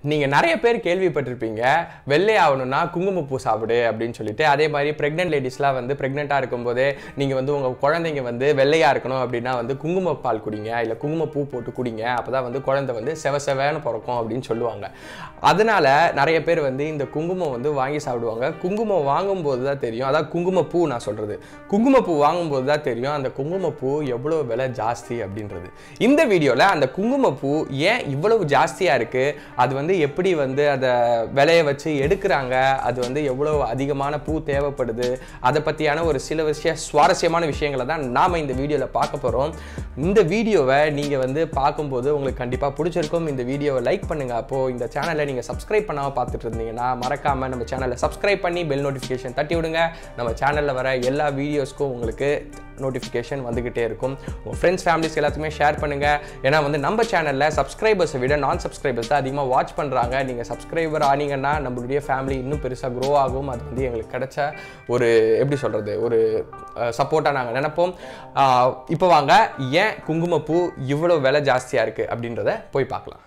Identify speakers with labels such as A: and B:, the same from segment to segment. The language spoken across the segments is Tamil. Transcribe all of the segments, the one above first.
A: நீங்கள் நிறைய பேர் கேள்விப்பட்டிருப்பீங்க வெள்ளை ஆகணும்னா குங்குமப்பூ சாப்பிடு அப்படின்னு சொல்லிட்டு அதே மாதிரி ப்ரெக்னென்ட் லேடிஸ்லாம் வந்து ப்ரெக்னெண்ட்டாக இருக்கும்போதே நீங்கள் வந்து உங்கள் குழந்தைங்க வந்து வெள்ளையாக இருக்கணும் அப்படின்னா வந்து குங்குமப்பால் குடிங்க இல்லை குங்குமப்பூ போட்டு குடிங்க அப்போ தான் வந்து குழந்தை வந்து செவ செவன்னு பிறக்கும் அப்படின்னு சொல்லுவாங்க அதனால நிறைய பேர் வந்து இந்த குங்குமம் வந்து வாங்கி சாப்பிடுவாங்க குங்குமம் வாங்கும்போது தான் தெரியும் அதாவது குங்குமப்பூ நான் சொல்கிறது குங்குமப்பூ வாங்கும்போது தான் தெரியும் அந்த குங்குமப்பூ எவ்வளோ விலை ஜாஸ்தி அப்படின்றது இந்த வீடியோவில் அந்த குங்குமப்பூ ஏன் இவ்வளவு ஜாஸ்தியாக இருக்குது அது வந்து எப்படி வந்து அதை விலையை வச்சு எடுக்கிறாங்க அது வந்து எவ்வளோ அதிகமான பூ தேவைப்படுது அதை பற்றியான ஒரு சில விஷய சுவாரஸ்யமான விஷயங்களை தான் நாம் இந்த வீடியோவில் பார்க்க போகிறோம் இந்த வீடியோவை நீங்கள் வந்து பார்க்கும்போது உங்களுக்கு கண்டிப்பாக பிடிச்சிருக்கும் இந்த வீடியோவை லைக் பண்ணுங்கள் அப்போது இந்த சேனலை நீங்கள் சப்ஸ்கிரைப் பண்ணாமல் பார்த்துட்டு இருந்தீங்கன்னா மறக்காமல் நம்ம சேனலை சப்ஸ்கிரைப் பண்ணி பெல் நோட்டிஃபிகேஷன் தட்டி விடுங்க நம்ம சேனலில் வர எல்லா வீடியோஸ்க்கும் உங்களுக்கு நோட்டிஃபிகேஷன் வந்துக்கிட்டே இருக்கும் உங்கள் ஃப்ரெண்ட்ஸ் ஃபேமிலிஸ் எல்லாத்துக்குமே ஷேர் பண்ணுங்கள் ஏன்னா வந்து நம்ம சேனலில் சப்ஸ்கிரைபர்ஸை விட நான் சப்ஸ்கிரைபர்ஸ் தான் அதிகமாக வாட்ச் பண்ணுறாங்க நீங்கள் சப்ஸ்கிரைபர் ஆனீங்கன்னா நம்மளுடைய ஃபேமிலி இன்னும் பெருசாக க்ரோ ஆகும் அது வந்து எங்களுக்கு கிடைச்ச ஒரு எப்படி சொல்கிறது ஒரு சப்போர்ட்டாக நாங்கள் நினைப்போம் ஆஹ் இப்போ வாங்க ஏன் குங்குமப்பூ இவ்வளோ விலை ஜாஸ்தியாக இருக்குது அப்படின்றத போய் பார்க்கலாம்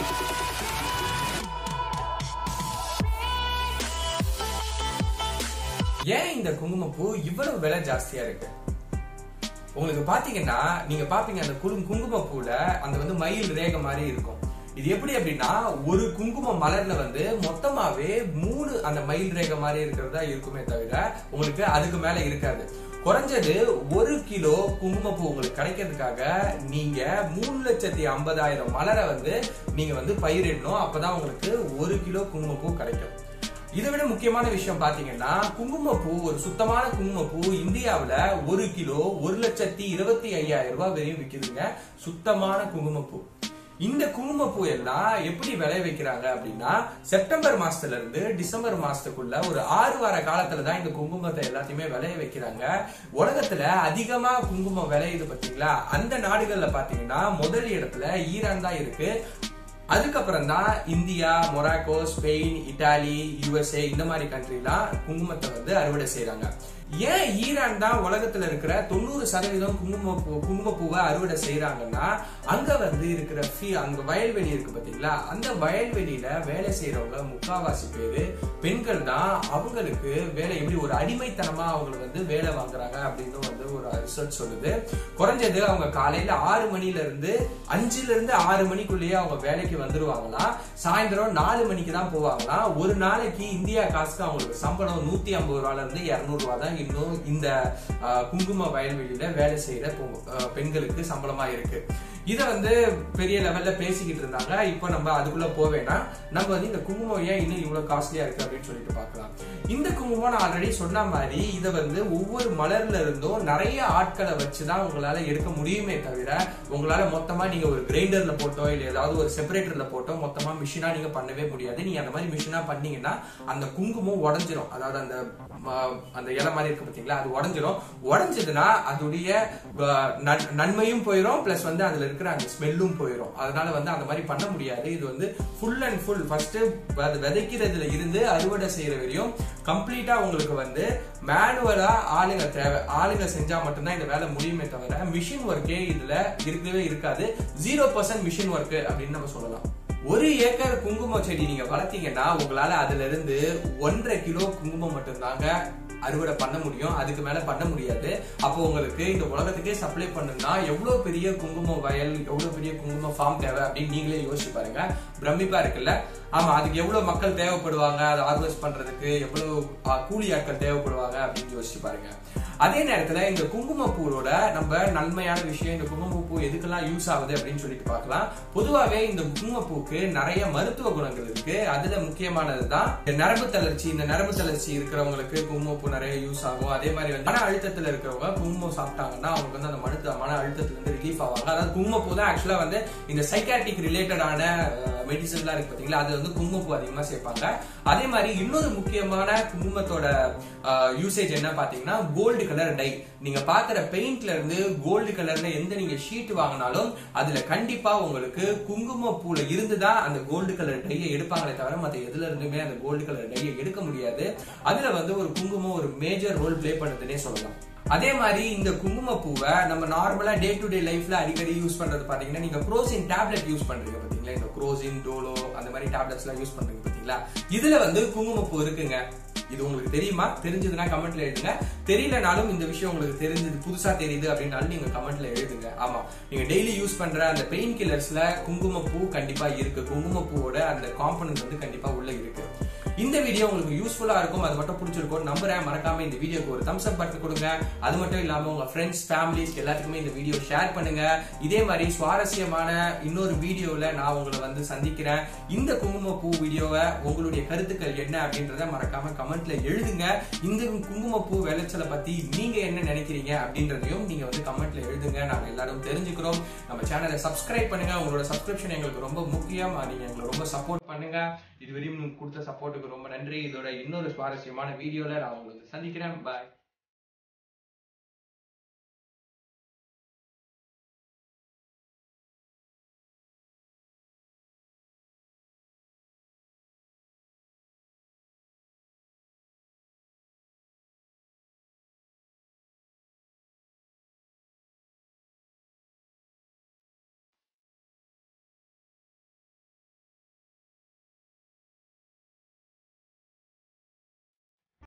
A: ஏன் இந்த குங்குமப்பூ இவ்வளவு விலை ஜாஸ்தியா இருக்கு உங்களுக்கு பாத்தீங்கன்னா நீங்க பாப்பீங்க அந்த குளு குங்குமப்பூல அந்த வந்து மயில் ரேகை மாதிரி இருக்கும் இது எப்படி அப்படின்னா ஒரு குங்கும மலர்ல வந்து மொத்தமாவே மூணு அந்த மயில் ரேகை மாதிரி இருக்கிறதா இருக்குமே தவிர உங்களுக்கு அதுக்கு மேல இருக்காது குறைஞ்சது ஒரு கிலோ குங்குமப்பூ உங்களுக்கு கிடைக்கிறதுக்காக நீங்க மூணு லட்சத்தி ஐம்பதாயிரம் மலரை வந்து நீங்க வந்து பயிரிடணும் அப்பதான் உங்களுக்கு ஒரு கிலோ குங்குமப்பூ கிடைக்கும் இதை விட முக்கியமான விஷயம் பாத்தீங்கன்னா குங்குமப்பூ ஒரு சுத்தமான குங்குமப்பூ இந்தியாவுல ஒரு கிலோ ஒரு லட்சத்தி இருபத்தி ஐயாயிரம் ரூபாய் வரையும் விக்குதுங்க சுத்தமான குங்குமப்பூ இந்த குங்குமப்பூ எல்லாம் எப்படி விளை வைக்கிறாங்க அப்படின்னா செப்டம்பர் மாசத்துல இருந்து டிசம்பர் மாசத்துக்குள்ள ஒரு ஆறு வார காலத்துல தான் இந்த குங்குமத்தை எல்லாத்தையுமே விளைய வைக்கிறாங்க உலகத்துல அதிகமா குங்குமம் விளையுது பாத்தீங்களா அந்த நாடுகள்ல பாத்தீங்கன்னா முதல் இடத்துல ஈரான் தான் இருக்கு அதுக்கப்புறம் தான் India Morocco Spain Italy USA இந்த மாதிரி கண்ட்ரிலாம் குங்குமத்தை வந்து அறுவடை செய்றாங்க ஏன் ஈரான் தான் உலகத்துல இருக்கிற தொண்ணூறு சதவீதம் குங்குமப்பூ குங்குமப்பூவை அறுவடை செய்யறாங்கன்னா அங்க வந்து இருக்கிற ஃபீ அங்க வயல்வெளி இருக்கு பாத்தீங்களா அந்த வயல்வெளியில வேலை செய்யறவங்க முக்காவாசி பேரு பெண்கள் தான் அவங்களுக்கு வேலை எப்படி ஒரு அடிமைத்தனமா அவங்க வந்து வேலை வாங்குறாங்க அப்படின்னு வந்து ஒரு ரிசர்ச் சொல்லுது குறைஞ்சது அவங்க காலையில ஆறு மணில இருந்து அஞ்சுல இருந்து ஆறு மணிக்குள்ளேயே அவங்க வேலைக்கு வந்துருவாங்களாம் சாயந்தரம் நாலு மணிக்கு தான் போவாங்களாம் ஒரு நாளைக்கு இந்தியா காசுக்கு அவங்களுக்கு சம்பளம் நூத்தி ஐம்பது ரூபால இருந்து இருநூறு ரூபா தான் இன்னும் இந்த அஹ், குங்கும வயல்வெளியில வேலை செய்யற பொ- அஹ், பெண்களுக்கு சம்பளமா இருக்கு இத வந்து பெரிய லெவல்ல பேசிக்கிட்டு இருந்தாங்க இப்போ நம்ம அதுக்குள்ள போவேனா நம்ம வந்து இந்த குங்குமம் ஏன் இன்னும் இவ்வளவு காஸ்ட்லியா இருக்கு அப்படின்னு சொல்லிட்டு பார்க்கலாம் இந்த குங்குமம் நான் ஆல்ரெடி சொன்ன மாதிரி இதை வந்து ஒவ்வொரு மலர்ல இருந்தும் நிறைய ஆட்களை வச்சுதான் உங்களால எடுக்க முடியுமே தவிர உங்களால மொத்தமா நீங்க ஒரு கிரைண்டர்ல போட்டோ இல்ல ஏதாவது ஒரு செப்பரேட்டர்ல போட்டோ மொத்தமா மிஷினா நீங்க பண்ணவே முடியாது நீங்க அந்த மாதிரி மிஷினா பண்ணீங்கன்னா அந்த குங்குமம் உடஞ்சிரும் அதாவது அந்த ம- அந்த இலை மாதிரி இருக்கு பாத்தீங்களா அது உடஞ்சிரும் உடஞ்சதுன்னா அதோடைய அஹ், நன்- நன்மையும் போயிடும் பிளஸ் வந்து அதுல இருக்கிற அந்த ஸ்மெல்லும் போயிடும் அதனால வந்து அந்த மாதிரி பண்ண முடியாது இது வந்து ஃபுல் அண்ட் ஃபுல் ஃபர்ஸ்ட் அது விதைக்கிறதுல இருந்து அறுவடை செய்யற வரையும் கம்ப்ளீட்டா உங்களுக்கு வந்து மேனுவலா ஆளுங்க தேவை ஆளுங்க செஞ்சா மட்டும்தான் இந்த வேலை முடியுமே தவிர மிஷின் ஒர்க்கே இதுல இருக்கவே இருக்காது ஜீரோ பர்சன்ட் மிஷின் ஒர்க் அப்படின்னு நம்ம சொல்லலாம் ஒரு ஏக்கர் குங்கும செடி நீங்க வளர்த்தீங்கன்னா உங்களால அதுல இருந்து ஒன்றரை கிலோ குங்குமம் மட்டும்தாங்க அறுவடை பண்ண முடியும் அதுக்கு மேல பண்ண முடியாது அப்போ உங்களுக்கு இந்த உலகத்துக்கே சப்ளை பண்ணுனா எவ்வளவு பெரிய குங்கும வயல் எவ்வளவு பெரிய குங்கும ஃபார்ம் தேவை அப்படின்னு நீங்களே யோசிச்சு பாருங்க பிரமிப்பா இருக்குல்ல ஆமா அதுக்கு எவ்வளவு மக்கள் தேவைப்படுவாங்க அதை ஆர்கனைஸ் பண்றதுக்கு எவ்வளவு ஆ, கூலி ஆட்கள் தேவைப்படுவாங்க அப்படின்னு யோசிச்சு பாருங்க அதே நேரத்துல இந்த குங்குமப்பூவோட நம்ம நன்மையான விஷயம் இந்த குங்குமப்பூ எதுக்கெல்லாம் யூஸ் ஆகுது அப்படின்னு சொல்லிட்டு பார்க்கலாம் பொதுவாகவே இந்த குங்குமப்பூக்கு நிறைய மருத்துவ குணங்கள் இருக்கு அதுல முக்கியமானது தான் நரம்பு தளர்ச்சி இந்த நரம்பு தளர்ச்சி இருக்கிறவங்களுக்கு குங்குமப்பூ நிறைய யூஸ் ஆகும் அதே மாதிரி வந்து மன அழுத்தத்துல இருக்கிறவங்க குங்குமம் சாப்பிட்டாங்கன்னா அவங்களுக்கு வந்து அந்த மருத்துவ மன அழுத்தத்துல இருந்து ரிலீஃப் ஆவாங்க அதாவது குங்குமப்பூ தான் ஆக்சுவலா வந்து இந்த சைக்காட்டிக் ரிலேட்டடான மெடிசன்லாம் இருக்கு பாத்தீங்களா அது வந்து குங்குமப்பூ அதிகமா சேர்ப்பாங்க அதே மாதிரி இன்னொரு முக்கியமான குங்குமத்தோட யூசேஜ் என்ன பாத்தீங்கன்னா கோல்டு கலர் டை நீங்க பாக்குற பெயிண்ட்ல இருந்து கோல்டு கலர்ல எந்த நீங்க ஷீட் வாங்கினாலும் அதுல கண்டிப்பா உங்களுக்கு குங்குமப்பூல இருந்து தான் அந்த கோல்டு கலர் டையை எடுப்பாங்களே தவிர மத்த எதுல இருந்துமே அந்த கோல்டு கலர் டையை எடுக்க முடியாது அதுல வந்து ஒரு குங்குமம் ஒரு மேஜர் ரோல் ப்ளே பண்ணுதுன்னே சொல்லலாம் அதே மாதிரி இந்த குங்குமப்பூவை நம்ம நார்மலா டே டு டே லைஃப்ல அடிக்கடி யூஸ் பண்றது பாத்தீங்கன்னா நீங்க ப்ரோசின் டேப்லெட் யூஸ் பண்றீங்க பாத்தீங்களா பாத்தீங்களா இந்த குரோசின் டோலோ அந்த மாதிரி டேப்லெட்ஸ் எல்லாம் யூஸ் பண்றீங்க பாத்தீங்களா இதுல வந்து குங்குமப்பூ இருக்குங்க இது உங்களுக்கு தெரியுமா தெரிஞ்சதுன்னா கமெண்ட்ல எழுதுங்க தெரியலனாலும் இந்த விஷயம் உங்களுக்கு தெரிஞ்சது புதுசா தெரியுது அப்படின்னாலும் நீங்க கமெண்ட்ல எழுதுங்க ஆமா நீங்க டெய்லி யூஸ் பண்ற அந்த பெயின் கில்லர்ஸ்ல குங்குமப்பூ கண்டிப்பா இருக்கு குங்குமப்பூவோட அந்த காம்பனன்ட் வந்து கண்டிப்பா உள்ள இருக்கு இந்த வீடியோ உங்களுக்கு யூஸ்ஃபுல்லா இருக்கும் அது மட்டும் பிடிச்சிருக்கும் நம்புறேன் மறக்காம இந்த வீடியோக்கு ஒரு தம்ஸ் அப் பட்டன் கொடுங்க அது மட்டும் இல்லாம உங்க ஃப்ரெண்ட்ஸ் ஃபேமிலிஸ் எல்லாத்துக்குமே இந்த வீடியோ ஷேர் பண்ணுங்க இதே மாதிரி சுவாரஸ்யமான இன்னொரு வீடியோல நான் உங்களை வந்து சந்திக்கிறேன் இந்த குங்குமப்பூ வீடியோவை உங்களுடைய கருத்துக்கள் என்ன அப்படின்றத மறக்காம கமெண்ட்ல எழுதுங்க இந்த குங்குமப்பூ விளைச்சலை பத்தி நீங்க என்ன நினைக்கிறீங்க அப்படின்றதையும் நீங்க வந்து கமெண்ட்ல எழுதுங்க நாங்க எல்லாரும் தெரிஞ்சுக்கிறோம் நம்ம சேனலை சப்ஸ்கிரைப் பண்ணுங்க உங்களோட சப்ஸ்கிரிப்ஷன் எங்களுக்கு ரொம்ப முக்கியம் நீங்க எங்களை ரொம்ப சப்போர்ட் பண்ணுங்க இதுவரையும் கொடுத்த சப்போர்ட்டுக்கு ரொம்ப நன்றி இதோட இன்னொரு சுவாரஸ்யமான வீடியோல நான் உங்களுக்கு சந்திக்கிறேன் பாய்